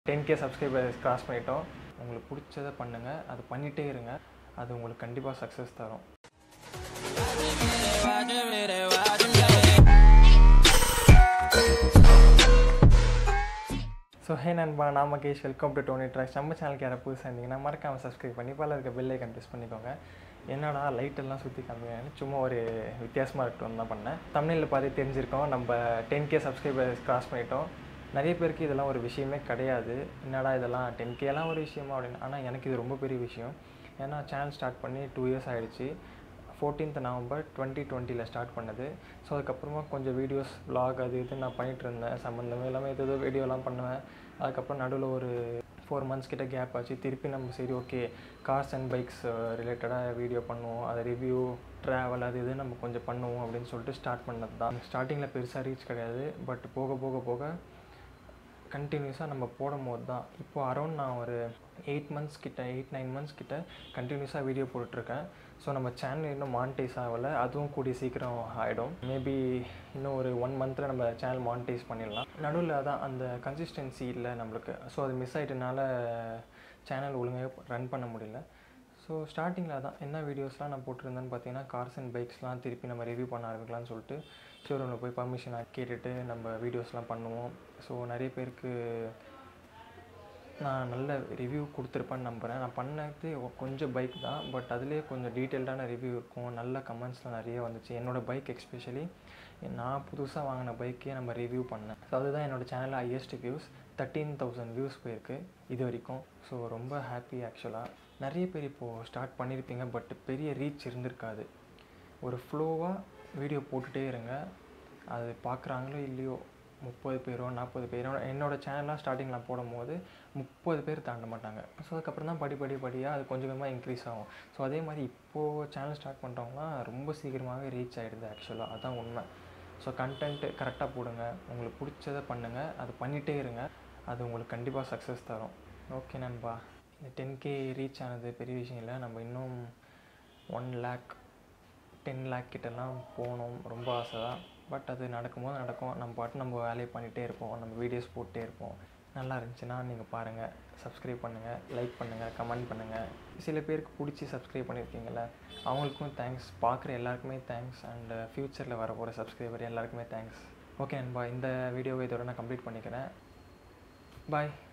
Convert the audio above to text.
ten K subscribers cross பண்ணிட்டோம் உங்களுக்கு பிடிச்சதை பண்ணுங்கள் அது பண்ணிகிட்டே இருங்க அது உங்களுக்கு கண்டிப்பாக சக்ஸஸ் தரும் ஸோ ஹே நண்பா நான் Mahesh welcome to Tony tracks நம்ம சேனலுக்கு யாராவது புதுசாக இருந்தீங்கன்னா மறக்காமல் சப்ஸ்கிரைப் பண்ணி பல இருக்க பெல் ஐக்கன் ப்ரெஸ் பண்ணிக்கோங்க என்னடா லைட் எல்லாம் சுற்றி காமிக்கிறேன்னு சும்மா ஒரு வித்தியாசமாக இருக்கட்டும் தான் பண்ணேன் தமிழில் பார்த்து தெரிஞ்சிருக்கோம் நம்ம டென் கே சப்ஸ்கிரைபர்ஸ் கிராஸ் பண்ணிட்டோம் நிறைய பேருக்கு இதெல்லாம் ஒரு விஷயமே கிடையாது என்னடா இதெல்லாம் டென் கேலாம் ஒரு விஷயமா அப்படின்னு ஆனால் எனக்கு இது ரொம்ப பெரிய விஷயம் ஏன்னா சேனல் ஸ்டார்ட் பண்ணி டூ இயர்ஸ் ஆகிடுச்சு ஃபோர்டீன்த் நவம்பர் டுவெண்ட்டி டுவெண்ட்டியில் ஸ்டார்ட் பண்ணது ஸோ அதுக்கப்புறமா கொஞ்சம் வீடியோஸ் vlog அது இது நான் பண்ணிகிட்டு இருந்தேன் சம்மந்தமே இல்லாமல் ஏதோ வீடியோலாம் பண்ணுவேன் அதுக்கப்புறம் நடுவில் ஒரு ஃபோர் மந்த்ஸ் கிட்ட கேப் ஆச்சு திருப்பி நம்ம சரி ஓகே கார்ஸ் அண்ட் பைக்ஸ் ரிலேட்டடாக வீடியோ பண்ணுவோம் அதை ரிவ்யூ ட்ராவல் அது இது நம்ம கொஞ்சம் பண்ணுவோம் அப்படின்னு சொல்லிட்டு ஸ்டார்ட் பண்ணது தான் ஸ்டார்டிங்கில் பெருசாக ரீச் கிடையாது பட் போக போக போக கண்டினியூஸாக நம்ம போடும் போது தான் இப்போது அரௌண்ட் நான் ஒரு எயிட் மந்த்ஸ் கிட்ட எயிட் நைன் மந்த்ஸ் கிட்ட கண்டினியூஸாக வீடியோ போட்டுட்ருக்கேன் ஸோ நம்ம சேனல் இன்னும் மானிட்டைஸ் ஆகலை அதுவும் கூடிய சீக்கிரம் ஆகிடும் மேபி இன்னும் ஒரு ஒன் மந்தில் நம்ம சேனல் மானிட்டைஸ் பண்ணிடலாம் நடுவில் அதான் அந்த கன்சிஸ்டன்சி இல்லை நம்மளுக்கு ஸோ அது மிஸ் ஆகிட்டனால சேனல் ஒழுங்காக ரன் பண்ண முடியல ஸோ ஸ்டார்டிங்கில் அதான் என்ன வீடியோஸ்லாம் நான் போட்டிருந்தேன்னு பார்த்தீங்கன்னா கார்ஸ் அண்ட் பைக்ஸ்லாம் திருப்பி நம்ம ரிவ்யூ பண்ண ஆரம்பிக்கலாம்னு சொல்லிட்டு ஷோரூமில் போய் பர்மிஷன் கேட்டுட்டு நம்ம வீடியோஸ்லாம் பண்ணுவோம் ஸோ நிறைய பேருக்கு நான் நல்ல ரிவ்யூ கொடுத்துருப்பேன்னு நம்புகிறேன் நான் பண்ணது ஒ- கொஞ்சம் பைக் தான் பட் அதுலேயே கொஞ்சம் டீட்டெயில்டான ரிவ்யூ இருக்கும் நல்ல கமெண்ட்ஸ்லாம் நிறைய வந்துச்சு என்னோடய பைக் எக்ஸ்பெஷலி நான் புதுசாக வாங்கின பைக்கே நம்ம ரிவ்யூ பண்ணேன் ஸோ அதுதான் என்னோடய சேனலில் highest views thirteen thousand views போயிருக்கு இது வரைக்கும் ஸோ ரொம்ப ஹாப்பி ஆக்சுவலாக நிறைய பேர் இப்போது ஸ்டார்ட் பண்ணியிருப்பீங்க பட் பெரிய ரீச் இருந்திருக்காது ஒரு ஃப்ளோவாக வீடியோ போட்டுகிட்டே இருங்க அது பார்க்குறாங்களோ இல்லையோ முப்பது பேரோ நாற்பது பேரோ என்னோட சேனல்லாம் ஸ்டார்டிங் நான் போடும்போது முப்பது பேர் தாண்ட மாட்டாங்க ஸோ அதுக்கப்புறம் தான் படி படி படியாக அது கொஞ்சம் கொஞ்சமாக இன்க்ரீஸ் ஆகும் ஸோ அதே மாதிரி இப்போது சேனல் ஸ்டார்ட் பண்ணுறவங்களாம் ரொம்ப சீக்கிரமாகவே ரீச் ஆகிடுது ஆக்சுவலாக அதான் உண்மை ஸோ கண்டென்ட்டு கரெக்டாக போடுங்க உங்களுக்கு பிடிச்சதை பண்ணுங்கள் அது பண்ணிகிட்டே இருங்க அது உங்களுக்கு கண்டிப்பாக சக்ஸஸ் தரும் ஓகே நண்பா இந்த டென் கே ரீச் ஆனது பெரிய விஷயம் இல்லை நம்ம இன்னும் ஒன் லேக் டென் லேக் கிட்டலாம் போகணும் ரொம்ப ஆசை தான் பட் அது நடக்கும்போது நடக்கும் நம்ம பாட்டு நம்ம வேலையை பண்ணிகிட்டே இருப்போம் நம்ம வீடியோஸ் போட்டே இருப்போம் நல்லா இருந்துச்சுன்னா நீங்கள் பாருங்கள் சப்ஸ்கிரைப் பண்ணுங்கள் லைக் பண்ணுங்கள் கமெண்ட் பண்ணுங்கள் சில பேருக்கு பிடிச்சி சப்ஸ்கிரைப் பண்ணியிருக்கீங்கள அவங்களுக்கும் தேங்க்ஸ் பார்க்குற எல்லாருக்குமே தேங்க்ஸ் அண்ட் ஃப்யூச்சரில் வர போகிற சப்ஸ்கிரைபர் எல்லாருக்குமே தேங்க்ஸ் ஓகே நண்பா இந்த வீடியோவை இதோட நான் கம்ப்ளீட் பண்ணிக்கிறேன் பாய்